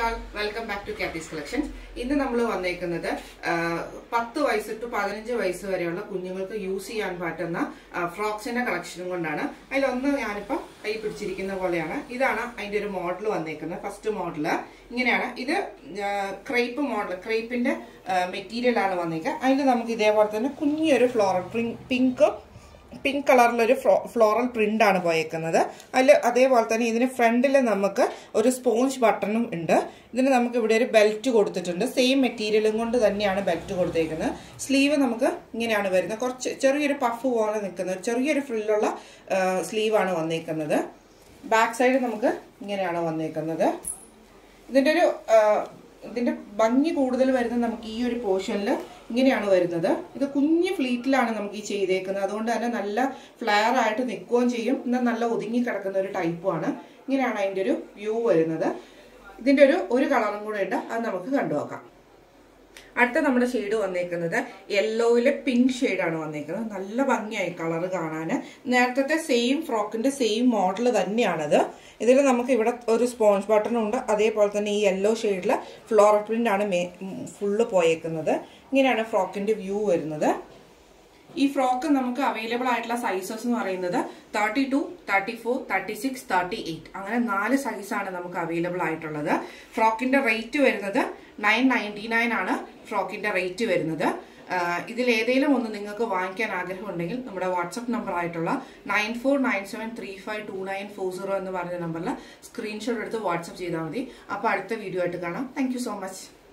all welcome back to Katie's collections ഇന്ന് നമ്മൾ വന്നേക്കുന്നത് ആ, പത്ത് വയസ്സ് ടു പതിനഞ്ച് വയസ്സ് വരെയുള്ള കുഞ്ഞുങ്ങൾക്ക് യൂസ് ചെയ്യാൻ പറ്റുന്ന ഫ്രോക്സിന്റെ കളക്ഷനും കൊണ്ടാണ് അതിലൊന്ന് ഞാനിപ്പോൾ കൈ പിടിച്ചിരിക്കുന്ന പോലെയാണ് ഇതാണ് അതിന്റെ ഒരു മോഡൽ വന്നേക്കുന്നത് ഫസ്റ്റ് മോഡല് ഇങ്ങനെയാണ് ഇത് ക്രേപ്പ് മോഡൽ ക്രേപ്പിന്റെ മെറ്റീരിയൽ ആണ് വന്നേക്കുക അതിൽ നമുക്ക് ഇതേപോലെ തന്നെ കുഞ്ഞൊരു ഫ്ലോറൽ പിങ്ക് പിങ്ക് കളറിലൊരു ഫ്ലോറൽ പ്രിന്റ് ആണ് പോയേക്കുന്നത് അതിൽ അതേപോലെ തന്നെ ഇതിന് ഫ്രണ്ടിൽ നമുക്ക് ഒരു സ്പോഞ്ച് ബട്ടണും ഉണ്ട് ഇതിന് നമുക്ക് ഇവിടെ ഒരു ബെൽറ്റ് കൊടുത്തിട്ടുണ്ട് സെയിം മെറ്റീരിയലും കൊണ്ട് തന്നെയാണ് ബെൽറ്റ് കൊടുത്തേക്കുന്നത് സ്ലീവ് നമുക്ക് ഇങ്ങനെയാണ് വരുന്നത് കുറച്ച് ചെറിയൊരു പഫ് പോലെ നിൽക്കുന്ന ഒരു ചെറിയൊരു ഫ്രില്ലുള്ള സ്ലീവാണ് വന്നേക്കുന്നത് ബാക്ക് സൈഡ് നമുക്ക് ഇങ്ങനെയാണ് വന്നേക്കുന്നത് ഇതിന്റെ ഒരു ആ, ഇതിന്റെ ഭംഗി കൂടുതൽ വരുന്നത് നമുക്ക് ഈ ഒരു പോർഷനിൽ ഇങ്ങനെയാണ് വരുന്നത് ഇത് കുഞ്ഞു ഫ്ലീറ്റിലാണ് നമുക്ക് ഈ ചെയ്തേക്കുന്നത് അതുകൊണ്ട് തന്നെ നല്ല ഫ്ലെയർ ആയിട്ട് നിൽക്കുകയും ചെയ്യും എന്നാൽ നല്ല ഒതുങ്ങി കിടക്കുന്ന ഒരു ടൈപ്പുമാണ് ഇങ്ങനെയാണ് അതിന്റെ ഒരു വ്യൂ വരുന്നത് ഇതിന്റെ ഒരു ഒരു കളറും കൂടെ ഉണ്ട് അത് നമുക്ക് കണ്ടുനോക്കാം അടുത്ത നമ്മുടെ ഷെയ്ഡ് വന്നേക്കുന്നത് യെല്ലോയിലെ പിങ്ക് ഷെയ്ഡാണ് വന്നേക്കുന്നത് നല്ല ഭംഗിയായി കളർ കാണാൻ നേരത്തെ സെയിം ഫ്രോക്കിന്റെ സെയിം മോഡൽ തന്നെയാണത് ഇതിൽ നമുക്ക് ഇവിടെ ഒരു സ്പോഞ്ച് ബട്ടൺ ഉണ്ട് അതേപോലെ തന്നെ ഈ യെല്ലോ ഷെയ്ഡിൽ ഫ്ലോറൽ പ്രിന്റ് ആണ് ഫുള്ള് പോയേക്കുന്നത് ഇങ്ങനെയാണ് ഫ്രോക്കിന്റെ വ്യൂ വരുന്നത് ഈ ഫ്രോക്ക് നമുക്ക് അവൈലബിൾ ആയിട്ടുള്ള സൈസസ് എന്ന് പറയുന്നത് thirty two thirty four thirty six thirty eight അങ്ങനെ നാല് സൈസാണ് നമുക്ക് അവൈലബിൾ ആയിട്ടുള്ളത് ഫ്രോക്കിന്റെ റേറ്റ് വരുന്നത് നയൻ നയൻറ്റി നയൻ ആണ് ഫ്രോക്കിന്റെ റേറ്റ് വരുന്നത് ഇതിൽ ഏതെങ്കിലും ഒന്ന് നിങ്ങൾക്ക് വാങ്ങിക്കാൻ ആഗ്രഹമുണ്ടെങ്കിൽ നമ്മുടെ വാട്സപ്പ് നമ്പർ ആയിട്ടുള്ള nine four nine seven three five two nine four zero എന്ന് പറഞ്ഞ നമ്പറിൽ സ്ക്രീൻഷോട്ട് എടുത്ത് വാട്സപ്പ് ചെയ്താൽ മതി അപ്പോൾ അടുത്ത വീഡിയോ ആയിട്ട് കാണാം താങ്ക് സോ മച്ച്